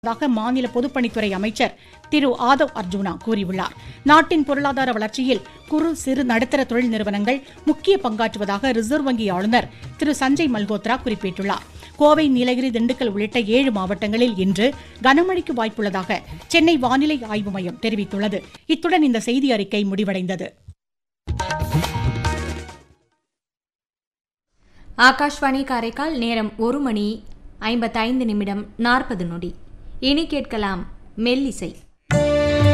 தாக மாநில பொதுப்பணித்துறை அமைச்சர் திரு ஆதவ் அர்ஜுனா கூறியுள்ளார் நாட்டின் பொருளாதார வளர்ச்சியில் குறு சிறு நடுத்தர தொழில் நிறுவனங்கள் முக்கிய பங்காற்றுவதாக ரிசர்வ் வங்கி ஆளுநர் திரு சஞ்சய் மல்ஹோத்ரா குறிப்பிட்டுள்ளார் கோவை நீலகிரி திண்டுக்கல் உள்ளிட்ட ஏழு மாவட்டங்களில் இன்று கனமழைக்கு வாய்ப்புள்ளதாக சென்னை வானிலை ஆய்வு மையம் தெரிவித்துள்ளது இத்துடன் இந்த செய்தி அறிக்கை முடிவடைந்தது ஆகாஷ்வாணி காரைக்கால் நேரம் ஒரு மணி ஐம்பத்தைந்து நிமிடம் நாற்பது நொடி இனி கேட்கலாம் மெல்லிசை